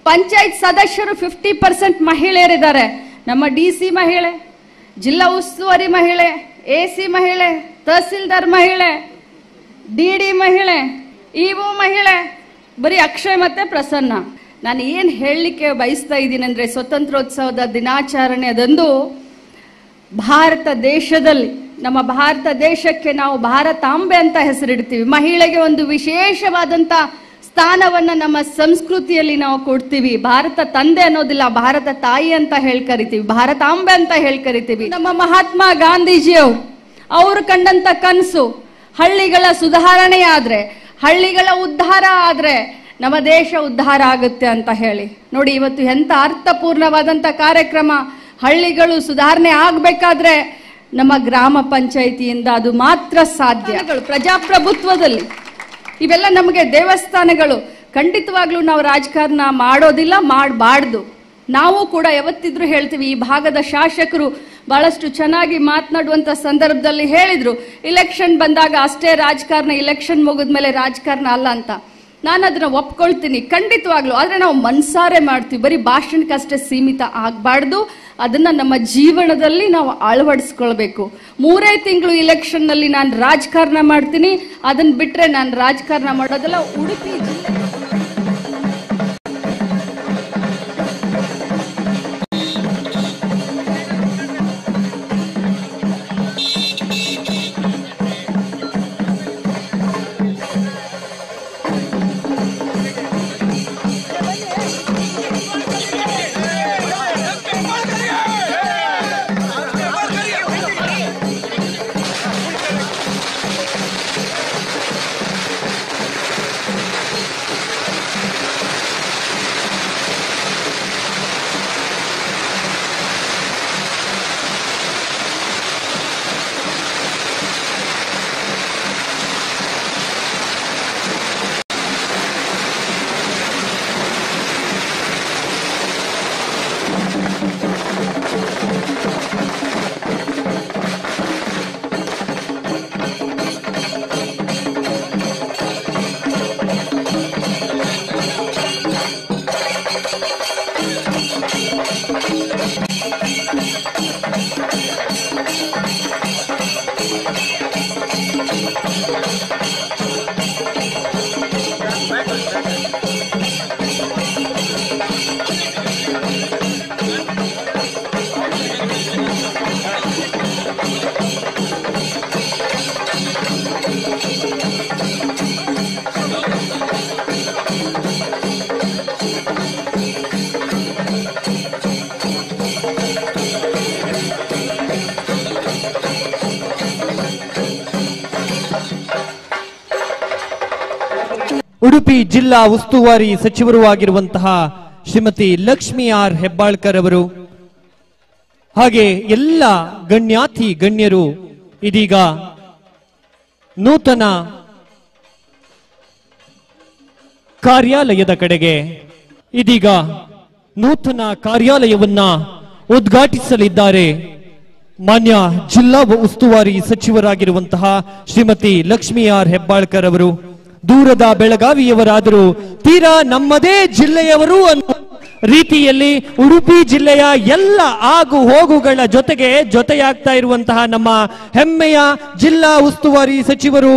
ಪಂಚಾಯತ್ ಸದಸ್ಯರು fifty percent ಮಹಿಳೆಯರಿದ್ದಾರೆ ನಮ್ಮ D C ಮಹಿಳೆ ಜಿಲ್ಲಾ ಉಸ್ತುವಾರಿ ಮಹಿಳೆ ಎ ಸಿ ಮಹಿಳೆ ತಹಸೀಲ್ದಾರ್ ಮಹಿಳೆ ಡಿ ಡಿ ಮಹಿಳೆ ಇವು ಮಹಿಳೆ ಬರೀ ಅಕ್ಷಯ್ ಮತ್ತೆ ಪ್ರಸನ್ನ ನಾನು ಏನು ಹೇಳಲಿಕ್ಕೆ ಬಯಸ್ತಾ ಇದ್ದೀನಿ ಅಂದರೆ ಸ್ವತಂತ್ರೋತ್ಸವದ ದಿನಾಚರಣೆ ಅದಂದು ಭಾರತ ದೇಶದಲ್ಲಿ ನಮ್ಮ ಭಾರತ ದೇಶಕ್ಕೆ ನಾವು ಭಾರತಾಂಬೆ ಅಂತ ಹೆಸರಿಡ್ತೀವಿ ಮಹಿಳೆಗೆ ಒಂದು ವಿಶೇಷವಾದಂತ ಸ್ಥಾನವನ್ನ ನಮ್ಮ ಸಂಸ್ಕೃತಿಯಲ್ಲಿ ನಾವು ಕೊಡ್ತೀವಿ ಭಾರತ ತಂದೆ ಅನ್ನೋದಿಲ್ಲ ಭಾರತ ತಾಯಿ ಅಂತ ಹೇಳಿ ಕರಿತೀವಿ ಭಾರತಾಂಬೆ ಅಂತ ಹೇಳಿ ಕರಿತೀವಿ ನಮ್ಮ ಮಹಾತ್ಮ ಗಾಂಧೀಜಿಯವರು ಅವರು ಕಂಡಂತ ಕನಸು ಹಳ್ಳಿಗಳ ಸುಧಾರಣೆ ಆದ್ರೆ ಹಳ್ಳಿಗಳ ಉದ್ಧಾರ ಆದ್ರೆ ನಮ್ಮ ದೇಶ ಉದ್ಧಾರ ಆಗುತ್ತೆ ಅಂತ ಹೇಳಿ ನೋಡಿ ಇವತ್ತು ಎಂತ ಅರ್ಥಪೂರ್ಣವಾದಂತ ಕಾರ್ಯಕ್ರಮ ಹಳ್ಳಿಗಳು ಸುಧಾರಣೆ ಆಗ್ಬೇಕಾದ್ರೆ ನಮ್ಮ ಗ್ರಾಮ ಪಂಚಾಯಿತಿಯಿಂದ ಅದು ಮಾತ್ರ ಸಾಧ್ಯ ಪ್ರಜಾಪ್ರಭುತ್ವದಲ್ಲಿ ಇವೆಲ್ಲ ನಮಗೆ ದೇವಸ್ಥಾನಗಳು ಖಂಡಿತವಾಗ್ಲೂ ನಾವು ರಾಜಕಾರಣ ಮಾಡೋದಿಲ್ಲ ಮಾಡಬಾರ್ದು ನಾವು ಕೂಡ ಯಾವತ್ತಿದ್ರೂ ಹೇಳ್ತೀವಿ ಈ ಭಾಗದ ಶಾಸಕರು ಬಹಳಷ್ಟು ಚೆನ್ನಾಗಿ ಮಾತನಾಡುವಂತ ಸಂದರ್ಭದಲ್ಲಿ ಹೇಳಿದ್ರು ಇಲೆಕ್ಷನ್ ಬಂದಾಗ ಅಷ್ಟೇ ರಾಜಕಾರಣ ಇಲೆಕ್ಷನ್ ಮುಗಿದ್ಮೇಲೆ ರಾಜಕಾರಣ ಅಲ್ಲ ಅಂತ ನಾನು ಅದನ್ನ ಒಪ್ಕೊಳ್ತೀನಿ ಖಂಡಿತವಾಗ್ಲು ಆದ್ರೆ ನಾವು ಮನ್ಸಾರೆ ಮಾಡ್ತೀವಿ ಬರೀ ಭಾಷಣಕ್ಕಷ್ಟೇ ಸೀಮಿತ ಆಗಬಾರ್ದು ಅದನ್ನ ನಮ್ಮ ಜೀವನದಲ್ಲಿ ನಾವು ಅಳವಡಿಸ್ಕೊಳ್ಬೇಕು ಮೂರೇ ತಿಂಗಳು ಇಲೆಕ್ಷನ್ ನಲ್ಲಿ ನಾನು ರಾಜಕಾರಣ ಮಾಡ್ತೀನಿ ಅದನ್ನ ಬಿಟ್ರೆ ನಾನು ರಾಜಕಾರಣ ಮಾಡೋದಲ್ಲ ಉಡುಪಿ ಜಿಲ್ಲೆ ಉಡುಪಿ ಜಿಲ್ಲಾ ಉಸ್ತುವಾರಿ ಸಚಿವರು ಆಗಿರುವಂತಹ ಶ್ರೀಮತಿ ಲಕ್ಷ್ಮಿ ಆರ್ ಹೆಬ್ಬಾಳ್ಕರ್ ಅವರು ಹಾಗೆ ಎಲ್ಲ ಗಣ್ಯಾತಿ ಗಣ್ಯರು ಇದೀಗ ನೂತನ ಕಾರ್ಯಾಲಯದ ಕಡೆಗೆ ಇದೀಗ ನೂತನ ಕಾರ್ಯಾಲಯವನ್ನ ಉದ್ಘಾಟಿಸಲಿದ್ದಾರೆ ಮಾನ್ಯ ಜಿಲ್ಲಾ ಉಸ್ತುವಾರಿ ಸಚಿವರಾಗಿರುವಂತಹ ಶ್ರೀಮತಿ ಲಕ್ಷ್ಮಿ ಆರ್ ಹೆಬ್ಬಾಳ್ಕರ್ ಅವರು ದೂರದ ಬೆಳಗಾವಿಯವರಾದರೂ ತೀರಾ ನಮ್ಮದೇ ಜಿಲ್ಲೆಯವರು ಅನ್ನೋ ರೀತಿಯಲ್ಲಿ ಉಡುಪಿ ಜಿಲ್ಲೆಯ ಎಲ್ಲ ಆಗು ಹೋಗುಗಳ ಜೊತೆಗೆ ಜೊತೆಯಾಗ್ತಾ ಇರುವಂತಹ ನಮ್ಮ ಹೆಮ್ಮೆಯ ಜಿಲ್ಲಾ ಉಸ್ತುವಾರಿ ಸಚಿವರು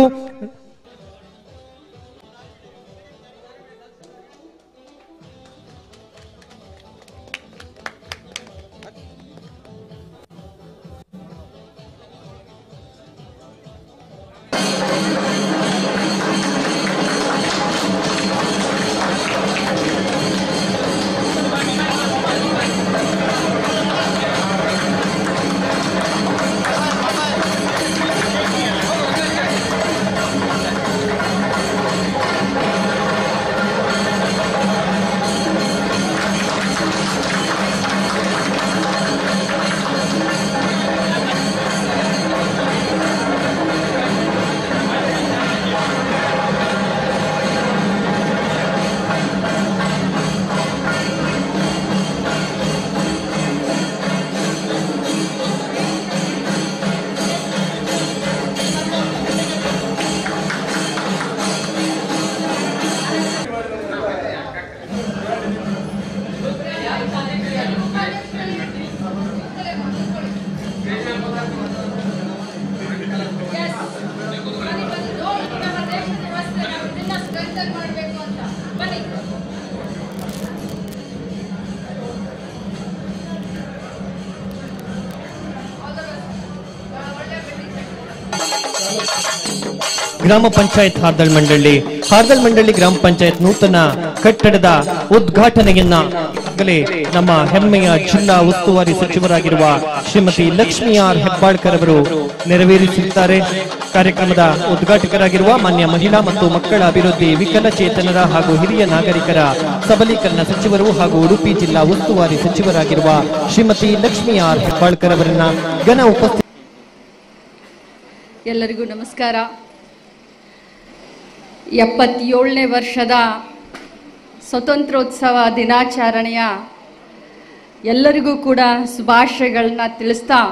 ಗ್ರಾಮ ಪಂಚಾಯತ್ ಹಾರ್ದಳ್ ಮಂಡಳಿ ಹಾರ್ದಳ್ ಮಂಡಳಿ ಗ್ರಾಮ ಪಂಚಾಯತ್ ನೂತನ ಕಟ್ಟಡದ ಉದ್ಘಾಟನೆಯನ್ನ ಈಗಾಗಲೇ ನಮ್ಮ ಹೆಮ್ಮೆಯ ಜಿಲ್ಲಾ ಉಸ್ತುವಾರಿ ಸಚಿವರಾಗಿರುವ ಶ್ರೀಮತಿ ಲಕ್ಷ್ಮೀ ಆರ್ ಹೆಬ್ಬಾಳ್ಕರ್ ಅವರು ನೆರವೇರಿಸಿದ್ದಾರೆ ಕಾರ್ಯಕ್ರಮದ ಉದ್ಘಾಟಕರಾಗಿರುವ ಮಾನ್ಯ ಮಹಿಳಾ ಮತ್ತು ಮಕ್ಕಳ ಅಭಿವೃದ್ಧಿ ವಿಕಲಚೇತನರ ಹಾಗೂ ಹಿರಿಯ ನಾಗರಿಕರ ಸಬಲೀಕರಣ ಸಚಿವರು ಹಾಗೂ ಉಡುಪಿ ಜಿಲ್ಲಾ ಉಸ್ತುವಾರಿ ಸಚಿವರಾಗಿರುವ ಶ್ರೀಮತಿ ಲಕ್ಷ್ಮೀ ಆರ್ ಹೆಬ್ಬಾಳ್ಕರ್ ಅವರನ್ನ ಘನ ಉಪಸ್ಥಿತಿ ಎಲ್ಲರಿಗೂ ನಮಸ್ಕಾರ ಎಪ್ಪತ್ತೇಳನೇ ವರ್ಷದ ಸ್ವತಂತ್ರೋತ್ಸವ ದಿನಾಚರಣೆಯ ಎಲ್ಲರಿಗೂ ಕೂಡ ಶುಭಾಶಯಗಳನ್ನ ತಿಳಿಸ್ತಾ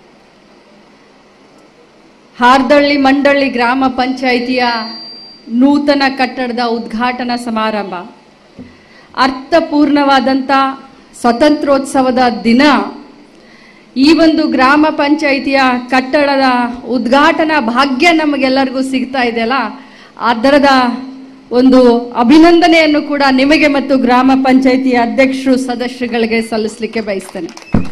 ಹಾರ್ದಳ್ಳಿ ಮಂಡಳ್ಳಿ ಗ್ರಾಮ ಪಂಚಾಯಿತಿಯ ನೂತನ ಕಟ್ಟಡದ ಉದ್ಘಾಟನಾ ಸಮಾರಂಭ ಅರ್ಥಪೂರ್ಣವಾದಂಥ ಸ್ವತಂತ್ರೋತ್ಸವದ ದಿನ ಈ ಒಂದು ಗ್ರಾಮ ಪಂಚಾಯಿತಿಯ ಕಟ್ಟಡದ ಉದ್ಘಾಟನಾ ಭಾಗ್ಯ ನಮಗೆಲ್ಲರಿಗೂ ಸಿಗ್ತಾ ಇದೆಯಲ್ಲ ಅದರದ ಒಂದು ಅಭಿನಂದನೆಯನ್ನು ಕೂಡ ನಿಮಗೆ ಮತ್ತು ಗ್ರಾಮ ಪಂಚಾಯಿತಿಯ ಅಧ್ಯಕ್ಷರು ಸದಸ್ಯರುಗಳಿಗೆ ಸಲ್ಲಿಸಲಿಕ್ಕೆ ಬಯಸ್ತೇನೆ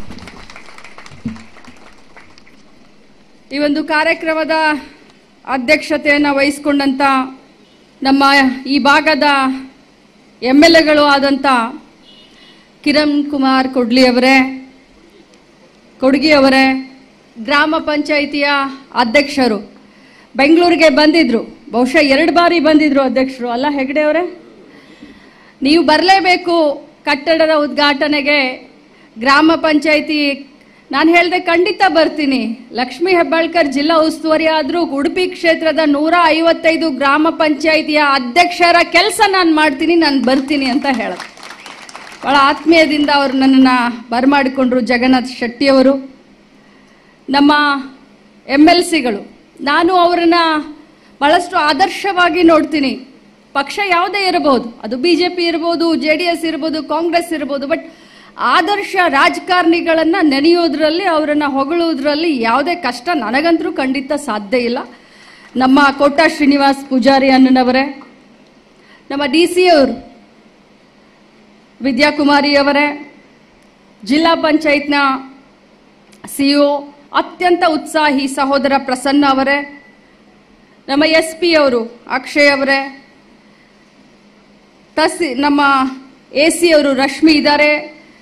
ಈ ಒಂದು ಕಾರ್ಯಕ್ರಮದ ಅಧ್ಯಕ್ಷತೆಯನ್ನು ವಹಿಸಿಕೊಂಡಂತ ನಮ್ಮ ಈ ಭಾಗದ ಎಮ್ ಎಲ್ ಎಗಳು ಆದಂಥ ಕಿರಣ್ ಕುಮಾರ್ ಕೊಡ್ಲಿ ಅವರೇ ಕೊಡ್ಗಿ ಅವರೇ ಗ್ರಾಮ ಪಂಚಾಯಿತಿಯ ಅಧ್ಯಕ್ಷರು ಬೆಂಗಳೂರಿಗೆ ಬಂದಿದ್ರು ಬಹುಶಃ ಎರಡು ಬಾರಿ ಬಂದಿದ್ರು ಅಧ್ಯಕ್ಷರು ಅಲ್ಲ ಹೆಗಡೆ ಅವರೇ ನೀವು ಬರಲೇಬೇಕು ಕಟ್ಟಡದ ಉದ್ಘಾಟನೆಗೆ ಗ್ರಾಮ ಪಂಚಾಯಿತಿ ನಾನು ಹೇಳಿದೆ ಖಂಡಿತ ಬರ್ತೀನಿ ಲಕ್ಷ್ಮೀ ಹೆಬ್ಬಾಳ್ಕರ್ ಜಿಲ್ಲಾ ಉಸ್ತುವಾರಿ ಆದರೂ ಉಡುಪಿ ಕ್ಷೇತ್ರದ ನೂರ ಐವತ್ತೈದು ಗ್ರಾಮ ಪಂಚಾಯಿತಿಯ ಅಧ್ಯಕ್ಷರ ಕೆಲಸ ನಾನು ಮಾಡ್ತೀನಿ ನಾನು ಬರ್ತೀನಿ ಅಂತ ಹೇಳೋದು ಬಹಳ ಆತ್ಮೀಯದಿಂದ ಅವರು ನನ್ನನ್ನು ಬರಮಾಡಿಕೊಂಡ್ರು ಜಗನ್ನಾಥ್ ಶೆಟ್ಟಿಯವರು ನಮ್ಮ ಎಮ್ ಎಲ್ ಸಿಗಳು ನಾನು ಅವರನ್ನ ಬಹಳಷ್ಟು ಆದರ್ಶವಾಗಿ ನೋಡ್ತೀನಿ ಪಕ್ಷ ಯಾವುದೇ ಇರಬಹುದು ಅದು ಬಿ ಜೆ ಪಿ ಇರ್ಬೋದು ಜೆ ಡಿ ಎಸ್ ಇರ್ಬೋದು ಕಾಂಗ್ರೆಸ್ ಇರ್ಬೋದು ಬಟ್ ಆದರ್ಶ ರಾಜಕಾರಣಿಗಳನ್ನ ನೆನೆಯೋದ್ರಲ್ಲಿ ಅವರನ್ನ ಹೊಗಳುವುದರಲ್ಲಿ ಯಾವುದೇ ಕಷ್ಟ ನನಗಂತರೂ ಖಂಡಿತ ಸಾಧ್ಯ ಇಲ್ಲ ನಮ್ಮ ಕೋಟ ಶ್ರೀನಿವಾಸ್ ಪೂಜಾರಿ ಅನ್ನನವರೇ ನಮ್ಮ ಡಿ ಸಿ ಅವರು ವಿದ್ಯಾಕುಮಾರಿ ಅವರೇ ಜಿಲ್ಲಾ ಪಂಚಾಯತ್ನ ಸಿಇಒ ಅತ್ಯಂತ ಉತ್ಸಾಹಿ ಸಹೋದರ ಪ್ರಸನ್ನ ಅವರೇ ನಮ್ಮ ಎಸ್ ಪಿ ಅವರು ಅಕ್ಷಯ್ ಅವರೇ ತಸಿ ನಮ್ಮ ಎ ಸಿ ಅವರು ರಶ್ಮಿ ಇದ್ದಾರೆ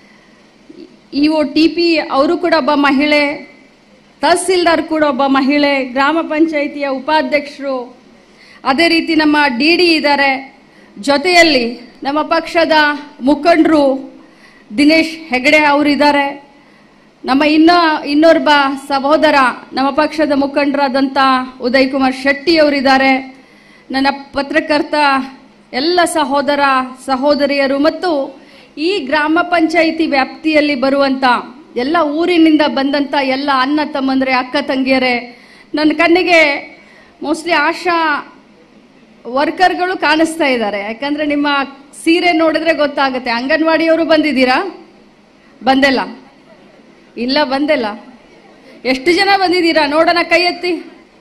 ಇ ಒ ಟಿ ಪಿ ಅವರು ಕೂಡ ಒಬ್ಬ ಮಹಿಳೆ ತಹಸೀಲ್ದಾರ್ ಕೂಡ ಒಬ್ಬ ಮಹಿಳೆ ಗ್ರಾಮ ಪಂಚಾಯಿತಿಯ ಉಪಾಧ್ಯಕ್ಷರು ಅದೇ ರೀತಿ ನಮ್ಮ ಡಿ ಡಿ ಇದ್ದಾರೆ ಜೊತೆಯಲ್ಲಿ ನಮ್ಮ ಪಕ್ಷದ ಮುಖಂಡರು ದಿನೇಶ್ ಹೆಗಡೆ ಅವರಿದ್ದಾರೆ ನಮ್ಮ ಇನ್ನ ಇನ್ನೊಬ್ಬ ಸಹೋದರ ನಮ್ಮ ಪಕ್ಷದ ಮುಖಂಡರಾದಂಥ ಉದಯ್ ಕುಮಾರ್ ಶೆಟ್ಟಿ ಅವರಿದ್ದಾರೆ ನನ್ನ ಪತ್ರಕರ್ತ ಎಲ್ಲ ಸಹೋದರ ಸಹೋದರಿಯರು ಮತ್ತು ಈ ಗ್ರಾಮ ಪಂಚಾಯಿತಿ ವ್ಯಾಪ್ತಿಯಲ್ಲಿ ಬರುವಂತ ಎಲ್ಲ ಊರಿನಿಂದ ಬಂದಂತ ಎಲ್ಲ ಅಣ್ಣ ತಮ್ಮಂದ್ರೆ ಅಕ್ಕ ತಂಗಿಯರೇ ನನ್ನ ಕಣ್ಣಿಗೆ ಮೋಸ್ಟ್ಲಿ ಆಶಾ ವರ್ಕರ್ಗಳು ಕಾಣಿಸ್ತಾ ಇದ್ದಾರೆ ಯಾಕಂದ್ರೆ ನಿಮ್ಮ ಸೀರೆ ನೋಡಿದ್ರೆ ಗೊತ್ತಾಗುತ್ತೆ ಅಂಗನವಾಡಿಯವರು ಬಂದಿದ್ದೀರಾ ಬಂದಿಲ್ಲ ಇಲ್ಲ ಬಂದಿಲ್ಲ ಎಷ್ಟು ಜನ ಬಂದಿದ್ದೀರಾ ನೋಡೋಣ ಕೈ ಎತ್ತಿ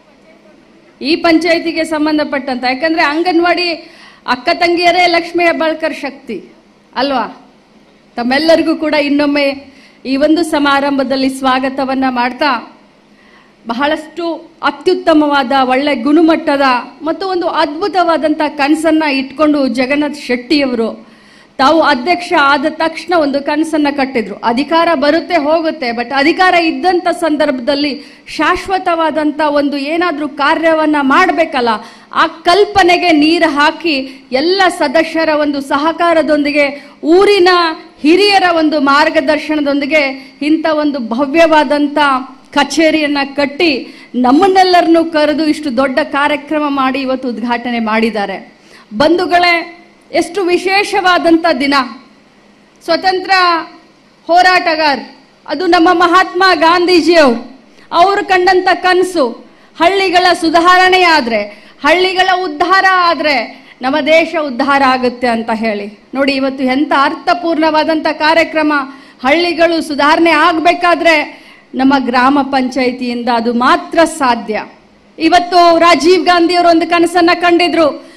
ಈ ಪಂಚಾಯತಿಗೆ ಸಂಬಂಧಪಟ್ಟಂತ ಯಾಕಂದ್ರೆ ಅಂಗನವಾಡಿ ಅಕ್ಕ ತಂಗಿಯರೇ ಲಕ್ಷ್ಮೀ ಹೆಬ್ಬಾಳ್ಕರ್ ಶಕ್ತಿ ಅಲ್ವಾ ತಮ್ಮೆಲ್ಲರಿಗೂ ಕೂಡ ಇನ್ನೊಮ್ಮೆ ಈ ಒಂದು ಸಮಾರಂಭದಲ್ಲಿ ಸ್ವಾಗತವನ್ನ ಮಾಡ್ತಾ ಬಹಳಷ್ಟು ಅತ್ಯುತ್ತಮವಾದ ಒಳ್ಳೆ ಗುಣಮಟ್ಟದ ಮತ್ತು ಒಂದು ಅದ್ಭುತವಾದಂಥ ಕನಸನ್ನ ಇಟ್ಕೊಂಡು ಜಗನ್ನಾಥ್ ಶೆಟ್ಟಿಯವರು ತಾವು ಅಧ್ಯಕ್ಷ ಆದ ತಕ್ಷಣ ಒಂದು ಕನಸನ್ನ ಕಟ್ಟಿದ್ರು ಅಧಿಕಾರ ಬರುತ್ತೆ ಹೋಗುತ್ತೆ ಬಟ್ ಅಧಿಕಾರ ಇದ್ದಂತ ಸಂದರ್ಭದಲ್ಲಿ ಶಾಶ್ವತವಾದಂತ ಒಂದು ಏನಾದ್ರೂ ಕಾರ್ಯವನ್ನ ಮಾಡಬೇಕಲ್ಲ ಆ ಕಲ್ಪನೆಗೆ ನೀರು ಹಾಕಿ ಎಲ್ಲ ಸದಸ್ಯರ ಒಂದು ಸಹಕಾರದೊಂದಿಗೆ ಊರಿನ ಹಿರಿಯರ ಒಂದು ಮಾರ್ಗದರ್ಶನದೊಂದಿಗೆ ಇಂಥ ಒಂದು ಭವ್ಯವಾದಂತ ಕಚೇರಿಯನ್ನ ಕಟ್ಟಿ ನಮ್ಮನ್ನೆಲ್ಲರನ್ನು ಕರೆದು ಇಷ್ಟು ದೊಡ್ಡ ಕಾರ್ಯಕ್ರಮ ಮಾಡಿ ಇವತ್ತು ಉದ್ಘಾಟನೆ ಮಾಡಿದ್ದಾರೆ ಬಂಧುಗಳೇ ಎಷ್ಟು ವಿಶೇಷವಾದಂಥ ದಿನ ಸ್ವತಂತ್ರ ಹೋರಾಟಗಾರ್ ಅದು ನಮ್ಮ ಮಹಾತ್ಮ ಗಾಂಧೀಜಿಯವರು ಅವರು ಕಂಡಂತ ಕನಸು ಹಳ್ಳಿಗಳ ಸುಧಾರಣೆ ಆದ್ರೆ ಹಳ್ಳಿಗಳ ಉದ್ಧಾರ ಆದ್ರೆ ನಮ್ಮ ದೇಶ ಉದ್ಧಾರ ಆಗುತ್ತೆ ಅಂತ ಹೇಳಿ ನೋಡಿ ಇವತ್ತು ಎಂತ ಅರ್ಥಪೂರ್ಣವಾದಂತ ಕಾರ್ಯಕ್ರಮ ಹಳ್ಳಿಗಳು ಸುಧಾರಣೆ ಆಗ್ಬೇಕಾದ್ರೆ ನಮ್ಮ ಗ್ರಾಮ ಪಂಚಾಯಿತಿಯಿಂದ ಅದು ಮಾತ್ರ ಸಾಧ್ಯ ಇವತ್ತು ರಾಜೀವ್ ಗಾಂಧಿ ಅವರು ಒಂದು ಕನಸನ್ನ ಕಂಡಿದ್ರು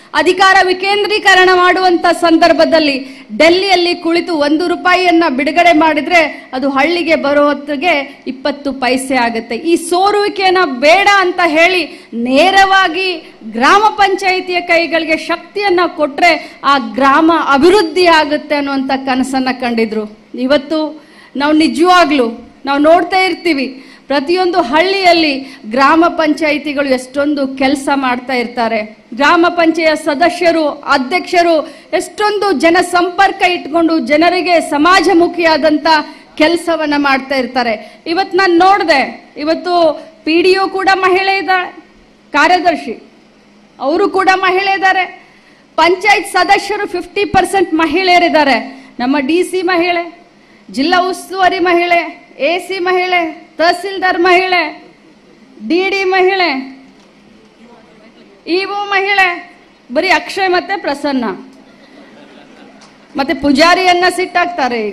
ಅಧಿಕಾರ ವಿಕೇಂದ್ರೀಕರಣ ಮಾಡುವಂತ ಸಂದರ್ಭದಲ್ಲಿ ಡೆಲ್ಲಿಯಲ್ಲಿ ಕುಳಿತು ಒಂದು ರೂಪಾಯಿಯನ್ನ ಬಿಡುಗಡೆ ಮಾಡಿದ್ರೆ ಅದು ಹಳ್ಳಿಗೆ ಬರೋ ಹೊತ್ತಿಗೆ ಇಪ್ಪತ್ತು ಪೈಸೆ ಆಗುತ್ತೆ ಈ ಸೋರುವಿಕೆಯನ್ನ ಬೇಡ ಅಂತ ಹೇಳಿ ನೇರವಾಗಿ ಗ್ರಾಮ ಪಂಚಾಯಿತಿಯ ಕೈಗಳಿಗೆ ಶಕ್ತಿಯನ್ನ ಕೊಟ್ರೆ ಆ ಗ್ರಾಮ ಅಭಿವೃದ್ಧಿ ಆಗುತ್ತೆ ಅನ್ನುವಂಥ ಕನಸನ್ನ ಕಂಡಿದ್ರು ಇವತ್ತು ನಾವು ನಿಜವಾಗ್ಲೂ ನಾವು ನೋಡ್ತಾ ಇರ್ತೀವಿ ಪ್ರತಿಯೊಂದು ಹಳ್ಳಿಯಲ್ಲಿ ಗ್ರಾಮ ಪಂಚಾಯಿತಿಗಳು ಎಷ್ಟೊಂದು ಕೆಲಸ ಮಾಡ್ತಾ ಇರ್ತಾರೆ ಗ್ರಾಮ ಪಂಚಾಯತ್ ಸದಸ್ಯರು ಅಧ್ಯಕ್ಷರು ಎಷ್ಟೊಂದು ಜನ ಸಂಪರ್ಕ ಇಟ್ಕೊಂಡು ಜನರಿಗೆ ಸಮಾಜಮುಖಿಯಾದಂತ ಕೆಲಸವನ್ನ ಮಾಡ್ತಾ ಇರ್ತಾರೆ ಇವತ್ತು ನಾನು ನೋಡಿದೆ ಇವತ್ತು ಪಿ ಡಿ ಒ ಕೂಡ ಮಹಿಳೆ ಇದ್ದಾಳೆ ಕಾರ್ಯದರ್ಶಿ ಅವರು ಕೂಡ ಮಹಿಳೆ ಇದ್ದಾರೆ ಪಂಚಾಯತ್ ಸದಸ್ಯರು ಫಿಫ್ಟಿ ಪರ್ಸೆಂಟ್ ಮಹಿಳೆಯರಿದ್ದಾರೆ ನಮ್ಮ ಡಿ ಸಿ ಮಹಿಳೆ ಜಿಲ್ಲಾ ಉಸ್ತುವಾರಿ ಮಹಿಳೆ ಎ ಸಿ ಮಹಿಳೆ ತಹಸೀಲ್ದಾರ್ ಮಹಿಳೆ ಡಿ ಡಿ ಮಹಿಳೆ ಇವು ಮಹಿಳೆ ಬರೀ ಅಕ್ಷಯ್ ಮತ್ತೆ ಪ್ರಸನ್ನ ಮತ್ತೆ ಪೂಜಾರಿಯನ್ನ ಸಿಟ್ಟಾಕ್ತಾರೆ ಈಗ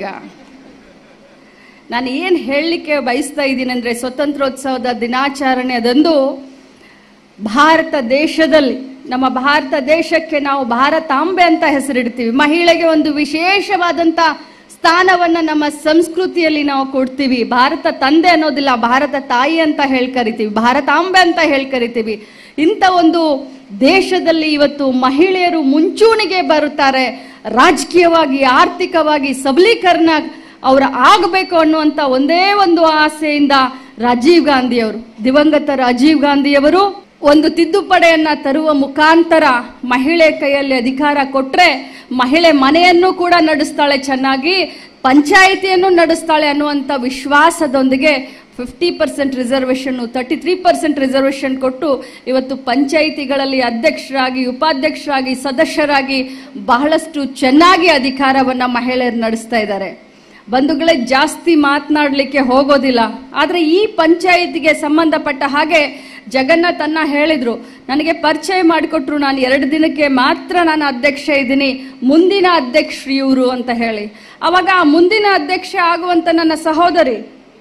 ನಾನು ಏನ್ ಹೇಳಲಿಕ್ಕೆ ಬಯಸ್ತಾ ಇದ್ದೀನಿ ಅಂದ್ರೆ ಸ್ವತಂತ್ರೋತ್ಸವದ ದಿನಾಚರಣೆ ಅದಂದು ಭಾರತ ದೇಶದಲ್ಲಿ ನಮ್ಮ ಭಾರತ ದೇಶಕ್ಕೆ ನಾವು ಭಾರತಾಂಬೆ ಅಂತ ಹೆಸರಿಡ್ತೀವಿ ಮಹಿಳೆಗೆ ಒಂದು ವಿಶೇಷವಾದಂತ ಸ್ಥಾನವನ್ನ ನಮ್ಮ ಸಂಸ್ಕೃತಿಯಲ್ಲಿ ನಾವು ಕೊಡ್ತೀವಿ ಭಾರತ ತಂದೆ ಅನ್ನೋದಿಲ್ಲ ಭಾರತ ತಾಯಿ ಅಂತ ಹೇಳಿ ಕರಿತೀವಿ ಭಾರತಾಂಬೆ ಅಂತ ಹೇಳಿ ಕರಿತೀವಿ ಇಂಥ ಒಂದು ದೇಶದಲ್ಲಿ ಇವತ್ತು ಮಹಿಳೆಯರು ಮುಂಚೂಣಿಗೆ ಬರುತ್ತಾರೆ ರಾಜಕೀಯವಾಗಿ ಆರ್ಥಿಕವಾಗಿ ಸಬಲೀಕರಣ ಅವರ ಆಗಬೇಕು ಅನ್ನುವಂತ ಒಂದೇ ಒಂದು ಆಸೆಯಿಂದ ರಾಜೀವ್ ಗಾಂಧಿಯವರು ದಿವಂಗತ ರಾಜೀವ್ ಗಾಂಧಿಯವರು ಒಂದು ತಿದ್ದುಪಡಿಯನ್ನ ತರುವ ಮುಖಾಂತರ ಮಹಿಳೆ ಕೈಯಲ್ಲಿ ಅಧಿಕಾರ ಕೊಟ್ರೆ ಮಹಿಳೆ ಮನೆಯನ್ನು ಕೂಡ ನಡೆಸ್ತಾಳೆ ಚೆನ್ನಾಗಿ ಪಂಚಾಯಿತಿಯನ್ನು ನಡೆಸ್ತಾಳೆ ಅನ್ನುವಂಥ ವಿಶ್ವಾಸದೊಂದಿಗೆ fifty percent reservation thirty three percent reservation ಕೊಟ್ಟು ಇವತ್ತು ಪಂಚಾಯಿತಿಗಳಲ್ಲಿ ಅಧ್ಯಕ್ಷರಾಗಿ ಉಪಾಧ್ಯಕ್ಷರಾಗಿ ಸದಸ್ಯರಾಗಿ ಬಹಳಷ್ಟು ಚೆನ್ನಾಗಿ ಅಧಿಕಾರವನ್ನ ಮಹಿಳೆಯರು ನಡೆಸ್ತಾ ಇದ್ದಾರೆ ಬಂಧುಗಳೇ ಜಾಸ್ತಿ ಮಾತನಾಡಲಿಕ್ಕೆ ಹೋಗೋದಿಲ್ಲ ಆದರೆ ಈ ಪಂಚಾಯಿತಿಗೆ ಸಂಬಂಧಪಟ್ಟ ಹಾಗೆ ಜಗನ್ನಾಥ್ ಅನ್ನ ಹೇಳಿದ್ರು ನನಗೆ ಪರಿಚಯ ಮಾಡಿಕೊಟ್ರು ನಾನು ಎರಡು ದಿನಕ್ಕೆ ಮಾತ್ರ ನಾನು ಅಧ್ಯಕ್ಷ ಇದ್ದೀನಿ ಮುಂದಿನ ಅಧ್ಯಕ್ಷರು ಇವರು ಅಂತ ಹೇಳಿ ಅವಾಗ ಆ ಮುಂದಿನ ಅಧ್ಯಕ್ಷ ಆಗುವಂತ ನನ್ನ ಸಹೋದರಿ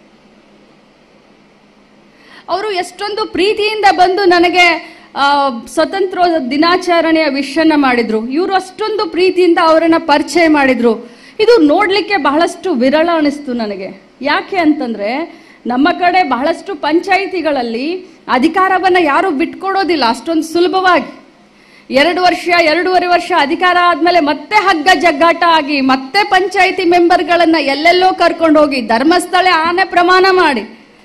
ಅವರು ಎಷ್ಟೊಂದು ಪ್ರೀತಿಯಿಂದ ಬಂದು ನನಗೆ ಆ, ಸ್ವತಂತ್ರ ದಿನಾಚರಣೆಯ ವಿಷಯನ ಮಾಡಿದ್ರು ಇವರು ಅಷ್ಟೊಂದು ಪ್ರೀತಿಯಿಂದ ಅವರನ್ನ ಪರಿಚಯ ಮಾಡಿದ್ರು ಇದು ನೋಡ್ಲಿಕ್ಕೆ ಬಹಳಷ್ಟು ವಿರಳ ಅನಿಸ್ತು ನನಗೆ ಯಾಕೆ ಅಂತಂದ್ರೆ ನಮ್ಮ ಕಡೆ ಬಹಳಷ್ಟು ಪಂಚಾಯಿತಿಗಳಲ್ಲಿ ಅಧಿಕಾರವನ್ನ ಯಾರು ಬಿಟ್ಕೊಡೋದಿಲ್ಲ ಅಷ್ಟೊಂದು ಸುಲಭವಾಗಿ ಎರಡು ವರ್ಷ ಎರಡೂವರೆ ವರ್ಷ ಅಧಿಕಾರ ಆದ್ಮೇಲೆ ಮತ್ತೆ ಹಗ್ಗ ಜಗ್ಗಾಟ ಆಗಿ ಮತ್ತೆ ಪಂಚಾಯಿತಿ ಮೆಂಬರ್ಗಳನ್ನ ಎಲ್ಲೆಲ್ಲೋ ಕರ್ಕೊಂಡು ಹೋಗಿ ಧರ್ಮಸ್ಥಳ ಆನೆ ಪ್ರಮಾಣ ಮಾಡಿ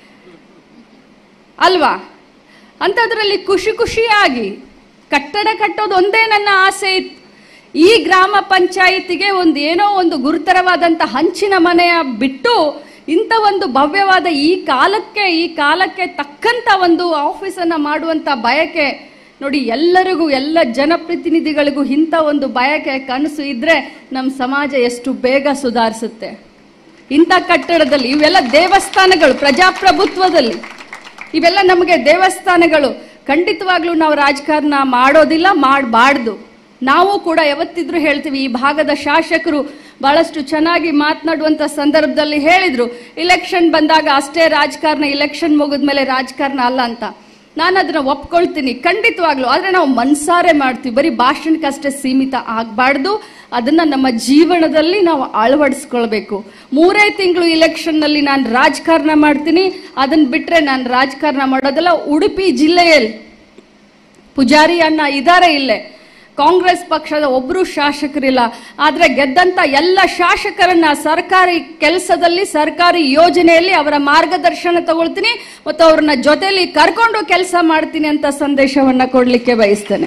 ಅಲ್ವಾ ಅಂಥದ್ರಲ್ಲಿ ಖುಷಿ ಖುಷಿಯಾಗಿ ಕಟ್ಟಡ ಕಟ್ಟೋದು ಒಂದೇ ನನ್ನ ಆಸೆ ಇತ್ತು ಈ ಗ್ರಾಮ ಪಂಚಾಯಿತಿಗೆ ಒಂದು ಏನೋ ಒಂದು ಗುರುತರವಾದಂಥ ಹಂಚಿನ ಮನೆಯ ಬಿಟ್ಟು ಇಂಥ ಒಂದು ಭವ್ಯವಾದ ಈ ಕಾಲಕ್ಕೆ ಈ ಕಾಲಕ್ಕೆ ತಕ್ಕಂತ ಒಂದು ಆಫೀಸನ್ನ ಮಾಡುವಂತ ಬಯಕೆ ನೋಡಿ ಎಲ್ಲರಿಗೂ ಎಲ್ಲ ಜನಪ್ರತಿನಿಧಿಗಳಿಗೂ ಇಂಥ ಒಂದು ಬಯಕೆ ಕನಸು ಇದ್ರೆ ನಮ್ಮ ಸಮಾಜ ಎಷ್ಟು ಬೇಗ ಸುಧಾರಿಸುತ್ತೆ ಇಂಥ ಕಟ್ಟಡದಲ್ಲಿ ಇವೆಲ್ಲ ದೇವಸ್ಥಾನಗಳು ಪ್ರಜಾಪ್ರಭುತ್ವದಲ್ಲಿ ಇವೆಲ್ಲ ನಮಗೆ ದೇವಸ್ಥಾನಗಳು ಖಂಡಿತವಾಗ್ಲೂ ನಾವು ರಾಜಕಾರಣ ಮಾಡೋದಿಲ್ಲ ಮಾಡಬಾರ್ದು ನಾವು ಕೂಡ ಯಾವತ್ತಿದ್ರೂ ಹೇಳ್ತೀವಿ ಈ ಭಾಗದ ಶಾಸಕರು ಬಹಳಷ್ಟು ಚೆನ್ನಾಗಿ ಮಾತನಾಡುವಂತ ಸಂದರ್ಭದಲ್ಲಿ ಹೇಳಿದ್ರು ಇಲೆಕ್ಷನ್ ಬಂದಾಗ ಅಷ್ಟೇ ರಾಜಕಾರಣ ಇಲೆಕ್ಷನ್ ಮುಗಿದ್ಮೇಲೆ ರಾಜಕಾರಣ ಅಲ್ಲ ಅಂತ ನಾನು ಅದನ್ನ ಒಪ್ಕೊಳ್ತೀನಿ ಖಂಡಿತವಾಗ್ಲು ಆದ್ರೆ ನಾವು ಮನ್ಸಾರೆ ಮಾಡ್ತೀವಿ ಬರೀ ಭಾಷಣಕ್ಕಷ್ಟೇ ಸೀಮಿತ ಆಗಬಾರ್ದು ಅದನ್ನ ನಮ್ಮ ಜೀವನದಲ್ಲಿ ನಾವು ಅಳವಡಿಸ್ಕೊಳ್ಬೇಕು ಮೂರೇ ತಿಂಗಳು ಇಲೆಕ್ಷನ್ ನಲ್ಲಿ ನಾನು ರಾಜಕಾರಣ ಮಾಡ್ತೀನಿ ಅದನ್ನ ಬಿಟ್ರೆ ನಾನು ರಾಜಕಾರಣ ಮಾಡೋದಲ್ಲ ಉಡುಪಿ ಜಿಲ್ಲೆಯಲ್ಲಿ ಪೂಜಾರಿ ಅಣ್ಣ ಇದಾರೆ ಇಲ್ಲೇ ಕಾಂಗ್ರೆಸ್ ಪಕ್ಷದ ಒಬ್ರು ಶಾಸಕರಿಲ್ಲ ಆದ್ರೆ ಗೆದ್ದಂತ ಎಲ್ಲ ಶಾಸಕರನ್ನ ಸರ್ಕಾರಿ ಕೆಲಸದಲ್ಲಿ ಸರ್ಕಾರಿ ಯೋಜನೆಯಲ್ಲಿ ಅವರ ಮಾರ್ಗದರ್ಶನ ತಗೊಳ್ತೀನಿ ಮತ್ತು ಅವ್ರನ್ನ ಜೊತೆಲಿ ಕರ್ಕೊಂಡು ಕೆಲಸ ಮಾಡ್ತೀನಿ ಅಂತ ಸಂದೇಶವನ್ನ ಕೊಡ್ಲಿಕ್ಕೆ ಬಯಸ್ತೇನೆ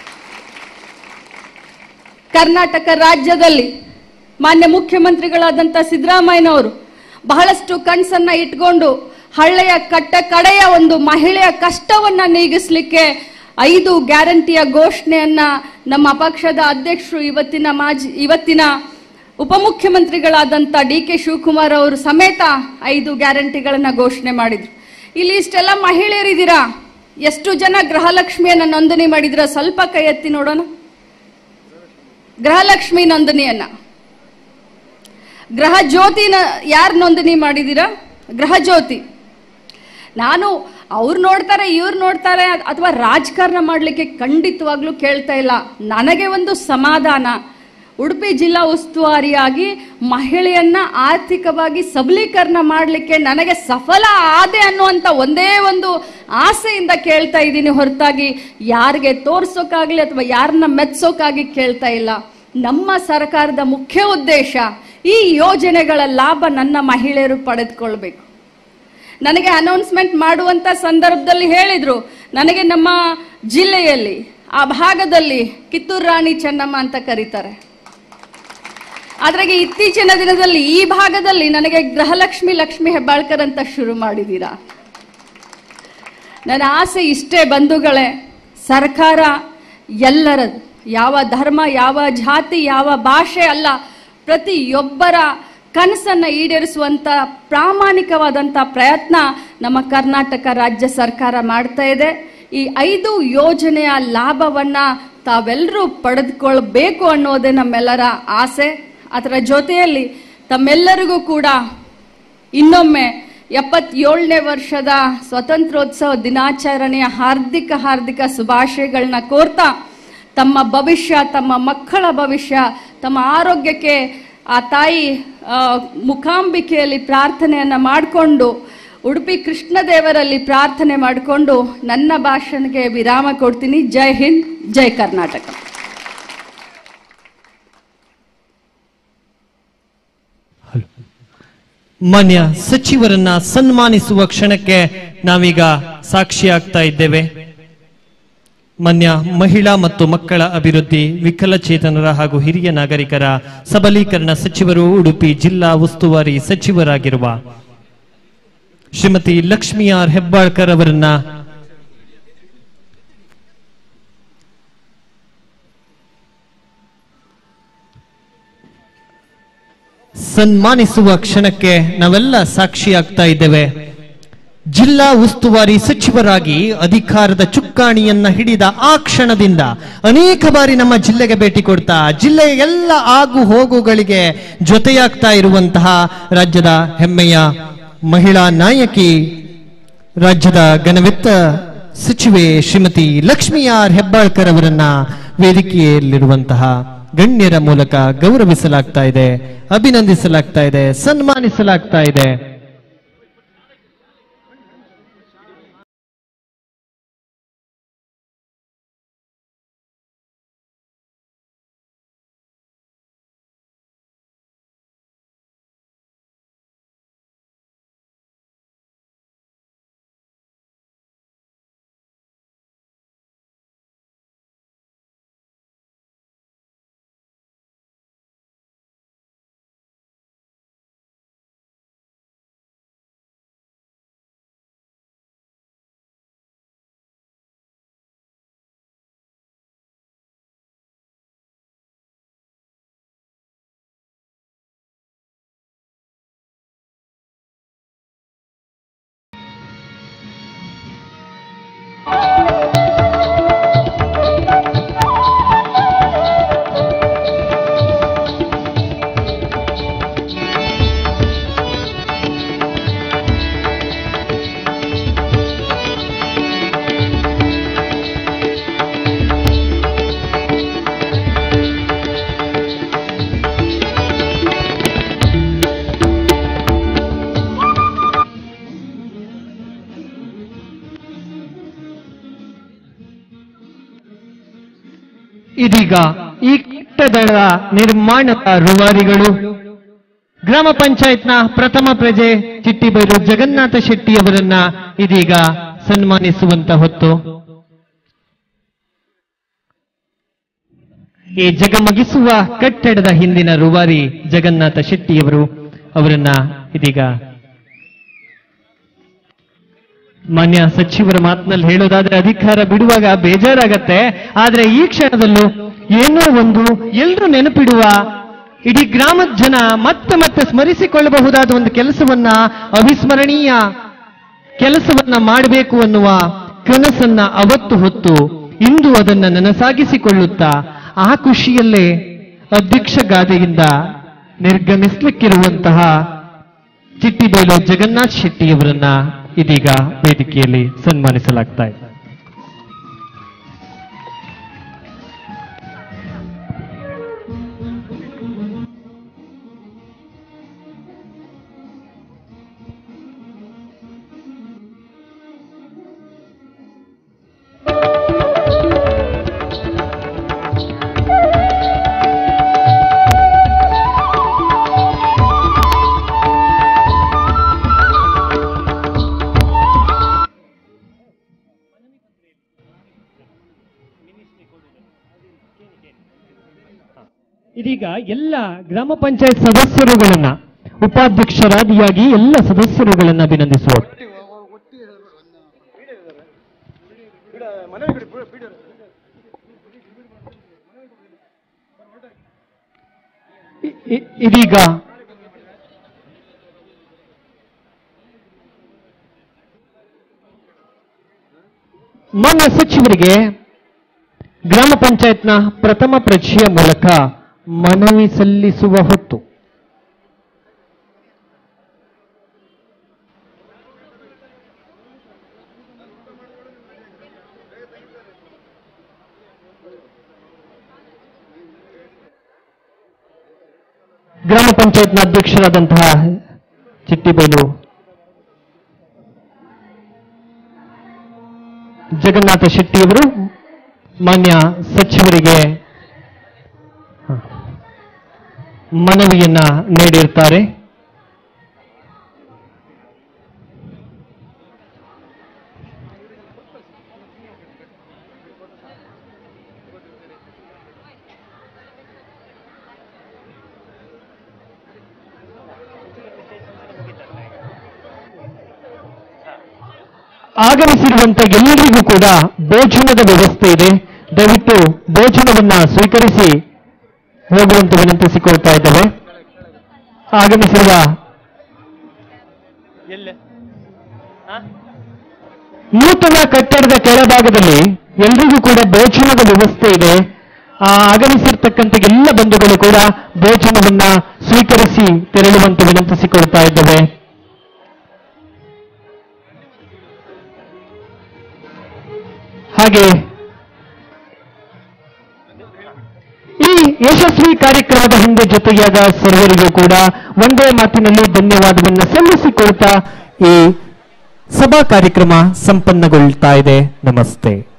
ಕರ್ನಾಟಕ ರಾಜ್ಯದಲ್ಲಿ ಮಾನ್ಯ ಮುಖ್ಯಮಂತ್ರಿಗಳಾದಂಥ ಸಿದ್ದರಾಮಯ್ಯನವರು ಬಹಳಷ್ಟು ಕನಸನ್ನ ಇಟ್ಕೊಂಡು ಹಳ್ಳೆಯ ಕಟ್ಟ ಕಡೆಯ ಒಂದು ಮಹಿಳೆಯ ಕಷ್ಟವನ್ನ ನೀಗಿಸ್ಲಿಕ್ಕೆ ಐದು ಗ್ಯಾರಂಟಿಯ ಘೋಷಣೆಯನ್ನ ನಮ್ಮ ಪಕ್ಷದ ಅಧ್ಯಕ್ಷರು ಇವತ್ತಿನ ಮಾಜಿ ಇವತ್ತಿನ ಉಪಮುಖ್ಯಮಂತ್ರಿಗಳಾದಂಥ ಡಿ ಕೆ ಶಿವಕುಮಾರ್ ಅವರು ಸಮೇತ ಐದು ಗ್ಯಾರಂಟಿಗಳನ್ನ ಘೋಷಣೆ ಮಾಡಿದ್ರು ಇಲ್ಲಿ ಇಷ್ಟೆಲ್ಲ ಮಹಿಳೆಯರಿದ್ದೀರಾ ಎಷ್ಟು ಜನ ಗೃಹಲಕ್ಷ್ಮಿಯನ್ನ ನೋಂದಣಿ ಮಾಡಿದ್ರ ಸ್ವಲ್ಪ ಕೈ ಎತ್ತಿ ನೋಡೋಣ ಗೃಹಲಕ್ಷ್ಮಿ ನೋಂದಣಿಯನ್ನ ಗೃಹ ಜ್ಯೋತಿನ ಯಾರು ನೋಂದಣಿ ಮಾಡಿದ್ದೀರಾ ಗೃಹ ಜ್ಯೋತಿ ನಾನು ಅವ್ರು ನೋಡ್ತಾರೆ ಇವ್ರು ನೋಡ್ತಾರೆ ಅದ್- ಅಥವಾ ರಾಜಕಾರಣ ಮಾಡಲಿಕ್ಕೆ ಖಂಡಿತವಾಗ್ಲೂ ಕೇಳ್ತಾ ಇಲ್ಲ ನನಗೆ ಒಂದು ಸಮಾಧಾನ ಉಡುಪಿ ಜಿಲ್ಲಾ ಉಸ್ತುವಾರಿಯಾಗಿ ಮಹಿಳೆಯನ್ನ ಆರ್ಥಿಕವಾಗಿ ಸಬಲೀಕರಣ ಮಾಡಲಿಕ್ಕೆ ನನಗೆ ಸಫಲ ಆದೆ ಅನ್ನುವಂಥ ಒಂದೇ ಒಂದು ಆಸೆಯಿಂದ ಕೇಳ್ತಾ ಇದ್ದೀನಿ ಹೊರತಾಗಿ ಯಾರಿಗೆ ತೋರ್ಸೋಕ್ಕಾಗ್ಲಿ ಅಥವಾ ಯಾರನ್ನ ಮೆಚ್ಚೋಕ್ಕಾಗಿ ಕೇಳ್ತಾ ಇಲ್ಲ ನಮ್ಮ ಸರ್ಕಾರದ ಮುಖ್ಯ ಉದ್ದೇಶ ಈ ಯೋಜನೆಗಳ ಲಾಭ ನನ್ನ ಮಹಿಳೆಯರು ಪಡೆದುಕೊಳ್ಬೇಕು ನನಗೆ ಅನೌನ್ಸ್ಮೆಂಟ್ ಮಾಡುವಂತ ಸಂದರ್ಭದಲ್ಲಿ ಹೇಳಿದ್ರು ನನಗೆ ನಮ್ಮ ಜಿಲ್ಲೆಯಲ್ಲಿ ಆ ಭಾಗದಲ್ಲಿ ಕಿತ್ತೂರು ರಾಣಿ ಚೆನ್ನಮ್ಮ ಅಂತ ಕರೀತಾರೆ ಆದ್ರಾಗೆ ಇತ್ತೀಚಿನ ದಿನದಲ್ಲಿ ಈ ಭಾಗದಲ್ಲಿ ನನಗೆ ಗೃಹಲಕ್ಷ್ಮಿ ಲಕ್ಷ್ಮಿ ಹೆಬ್ಬಾಳ್ಕರ್ ಅಂತ ಶುರು ಮಾಡಿದ್ದೀರಾ ನನ್ನ ಆಸೆ ಇಷ್ಟೇ ಬಂಧುಗಳೇ ಸರ್ಕಾರ ಎಲ್ಲರದು ಯಾವ ಧರ್ಮ ಯಾವ ಜಾತಿ ಯಾವ ಭಾಷೆ ಅಲ್ಲ ಪ್ರತಿಯೊಬ್ಬರ ಕನಸನ್ನ ಈಡೇರಿಸುವಂತ ಪ್ರಾಮಾಣಿಕವಾದಂತ ಪ್ರಯತ್ನ ನಮ್ಮ ಕರ್ನಾಟಕ ರಾಜ್ಯ ಸರ್ಕಾರ ಮಾಡ್ತಾ ಇದೆ ಈ ಐದು ಯೋಜನೆಯ ಲಾಭವನ್ನ ತಾವೆಲ್ಲರೂ ಪಡೆದುಕೊಳ್ಬೇಕು ಅನ್ನೋದೇ ನಮ್ಮೆಲ್ಲರ ಆಸೆ ಅದರ ಜೊತೆಯಲ್ಲಿ ತಮ್ಮೆಲ್ಲರಿಗೂ ಕೂಡ ಇನ್ನೊಮ್ಮೆ ಎಪ್ಪತ್ತೇಳನೇ ವರ್ಷದ ಸ್ವತಂತ್ರೋತ್ಸವ ದಿನಾಚರಣೆಯ ಹಾರ್ದಿಕ ಹಾರ್ದಿಕ ಶುಭಾಶಯಗಳನ್ನ ಕೋರ್ತಾ ತಮ್ಮ ಭವಿಷ್ಯ ತಮ್ಮ ಮಕ್ಕಳ ಭವಿಷ್ಯ ತಮ್ಮ ಆರೋಗ್ಯಕ್ಕೆ ಆ ತಾಯಿ ಆ, ಮುಖಾಂಬಿಕೆಯಲ್ಲಿ ಪ್ರಾರ್ಥನೆಯನ್ನ ಮಾಡಿಕೊಂಡು ಉಡುಪಿ ಕೃಷ್ಣದೇವರಲ್ಲಿ ಪ್ರಾರ್ಥನೆ ಮಾಡಿಕೊಂಡು ನನ್ನ ಭಾಷಣಕ್ಕೆ ವಿರಾಮ ಕೊಡ್ತೀನಿ ಜೈ ಹಿಂದ್ ಜೈ ಕರ್ನಾಟಕ ಮಾನ್ಯ ಸಚಿವರನ್ನ ಸನ್ಮಾನಿಸುವ ಕ್ಷಣಕ್ಕೆ ನಾವೀಗ ಸಾಕ್ಷಿಯಾಗ್ತಾ ಇದ್ದೇವೆ ಮಾನ್ಯ ಮಹಿಳಾ ಮತ್ತು ಮಕ್ಕಳ ಅಭಿವೃದ್ಧಿ ವಿಕಲಚೇತನರ ಹಾಗೂ ಹಿರಿಯ ನಾಗರಿಕರ ಸಬಲೀಕರಣ ಸಚಿವರು ಉಡುಪಿ ಜಿಲ್ಲಾ ಉಸ್ತುವಾರಿ ಸಚಿವರಾಗಿರುವ ಶ್ರೀಮತಿ ಲಕ್ಷ್ಮೀ ಆರ್ ಹೆಬ್ಬಾಳ್ಕರ್ ಅವರನ್ನ ಸನ್ಮಾನಿಸುವ ಕ್ಷಣಕ್ಕೆ ನಾವೆಲ್ಲ ಸಾಕ್ಷಿಯಾಗ್ತಾ ಇದ್ದೇವೆ ಜಿಲ್ಲಾ ಉಸ್ತುವಾರಿ ಸಚಿವರಾಗಿ ಅಧಿಕಾರದ ಚುಕ್ಕಾಣಿಯನ್ನ ಹಿಡಿದ ಆ ಕ್ಷಣದಿಂದ ಅನೇಕ ಬಾರಿ ನಮ್ಮ ಜಿಲ್ಲೆಗೆ ಭೇಟಿ ಕೊಡ್ತಾ ಜಿಲ್ಲೆಯ ಎಲ್ಲ ಆಗು ಹೋಗುಗಳಿಗೆ ಜೊತೆಯಾಗ್ತಾ ಇರುವಂತಹ ರಾಜ್ಯದ ಹೆಮ್ಮೆಯ ಮಹಿಳಾ ನಾಯಕಿ ರಾಜ್ಯದ ಘನವಿತ್ತ ಸಚಿವೆ ಶ್ರೀಮತಿ ಲಕ್ಷ್ಮೀ ಆರ್ ಹೆಬ್ಬಾಳ್ಕರ್ ಅವರನ್ನ ವೇದಿಕೆಯಲ್ಲಿರುವಂತಹ ಗಣ್ಯರ ಮೂಲಕ ಗೌರವಿಸಲಾಗ್ತಾ ಇದೆ ಅಭಿನಂದಿಸಲಾಗ್ತಾ ಇದೆ ಸನ್ಮಾನಿಸಲಾಗ್ತಾ ಇದೆ ಇದೀಗ ಈ ಕಟ್ಟಡದ ನಿರ್ಮಾಣದ ರೂವಾರಿಗಳು ಗ್ರಾಮ ಪಂಚಾಯತ್ನ ಪ್ರಥಮ ಪ್ರಜೆ ಚಿಟ್ಟಿಬೈಲು ಜಗನ್ನಾಥ ಶೆಟ್ಟಿ ಅವರನ್ನ ಇದೀಗ ಸನ್ಮಾನಿಸುವಂತ ಹೊತ್ತು ಈ ಜಗಮಗಿಸುವ ಕಟ್ಟಡದ ಹಿಂದಿನ ರೂವಾರಿ ಜಗನ್ನಾಥ ಶೆಟ್ಟಿಯವರು ಅವರನ್ನ ಇದೀಗ ಮಾನ್ಯ ಸಚಿವರ ಮಾತಿನಲ್ಲಿ ಹೇಳೋದಾದ್ರೆ ಅಧಿಕಾರ ಬಿಡುವಾಗ ಬೇಜಾರಾಗತ್ತೆ ಆದ್ರೆ ಈ ಕ್ಷಣದಲ್ಲೂ ಏನೋ ಒಂದು ಎಲ್ರೂ ನೆನಪಿಡುವ ಇಡೀ ಗ್ರಾಮದ ಜನ ಮತ್ತೆ ಮತ್ತೆ ಸ್ಮರಿಸಿಕೊಳ್ಳಬಹುದಾದ ಒಂದು ಕೆಲಸವನ್ನ ಅವಿಸ್ಮರಣೀಯ ಕೆಲಸವನ್ನ ಮಾಡಬೇಕು ಅನ್ನುವ ಕನಸನ್ನ ಅವತ್ತು ಹೊತ್ತು ಇಂದು ಅದನ್ನ ನನಸಾಗಿಸಿಕೊಳ್ಳುತ್ತಾ ಆ ಖುಷಿಯಲ್ಲೇ ಅಧ್ಯಕ್ಷ ಗಾದೆಯಿಂದ ನಿರ್ಗಮಿಸ್ಲಿಕ್ಕಿರುವಂತಹ ಚಿಟ್ಟಿಬೈಲು ಜಗನ್ನಾಥ್ ಶೆಟ್ಟಿಯವರನ್ನ ಇದೀಗ ವೇದಿಕೆಯಲ್ಲಿ ಸನ್ಮಾನಿಸಲಾಗ್ತಾ ಇದೆ ಇದೀಗ ಎಲ್ಲ ಗ್ರಾಮ ಪಂಚಾಯತ್ ಸದಸ್ಯರುಗಳನ್ನ ಉಪಾಧ್ಯಕ್ಷರಾದಿಯಾಗಿ ಎಲ್ಲ ಸದಸ್ಯರುಗಳನ್ನ ಅಭಿನಂದಿಸುವ ಇ- ಇ- ಇದೀಗ ಮಾನ್ಯ ಸಚಿವರಿಗೆ ಗ್ರಾಮ ಪಂಚಾಯತ್ನ ಪ್ರಥಮ ಪ್ರಜೆಯ ಮೂಲಕ ಮನವಿ ಸಲ್ಲಿಸುವ ಹೊತ್ತು ಗ್ರಾಮ ಪಂಚಾಯತ್ನ ಅಧ್ಯಕ್ಷರಾದಂತಹ ಚಿಟ್ಟಿಬೈಲು ಜಗನ್ನಾಥ ಶೆಟ್ಟಿಯವರು ಮಾನ್ಯ ಸಚಿವರಿಗೆ ಹ, ಮನವಿಯನ್ನ ನೀಡಿರ್ತಾರೆ ಆಗಮಿಸಿರುವಂತ ಎಲ್ಲರಿಗೂ ಕೂಡ ಭೋಜನದ ವ್ಯವಸ್ಥೆ ಇದೆ ದಯವಿಟ್ಟು ಭೋಜನವನ್ನ ಸ್ವೀಕರಿಸಿ ಹೋಗುವಂತೆ ವಿನಂತಿಸಿಕೊಳ್ತಾ ಇದ್ದೇವೆ ಆಗಮಿಸಿರುವ ನೂತನ ಕಟ್ಟಡದ ಕೆಳಭಾಗದಲ್ಲಿ ಎಲ್ರಿಗೂ ಕೂಡ ಭೋಜನದ ವ್ಯವಸ್ಥೆ ಇದೆ ಆ ಆಗಮಿಸಿರ್ತಕ್ಕಂಥ ಎಲ್ಲ ಬಂಧುಗಳು ಕೂಡ ಭೋಜನವನ್ನ ಸ್ವೀಕರಿಸಿ ತೆರಳುವಂತೆ ವಿನಂತಿಸಿಕೊಳ್ತಾ ಇದ್ದೇವೆ ಹಾಗೆ ಈ ಯಶಸ್ವಿ ಕಾರ್ಯಕ್ರಮದ ಹಿಂದೆ ಜೊತೆಯಾದ ಸರ್ವರಿಗೂ ಕೂಡ ಒಂದೇ ಮಾತಿನಲ್ಲಿ ಧನ್ಯವಾದವನ್ನು ಸಲ್ಲಿಸಿಕೊಳ್ತಾ ಈ ಸಭಾ ಕಾರ್ಯಕ್ರಮ ಸಂಪನ್ನಗೊಳ್ತಾ ಇದೆ ನಮಸ್ತೆ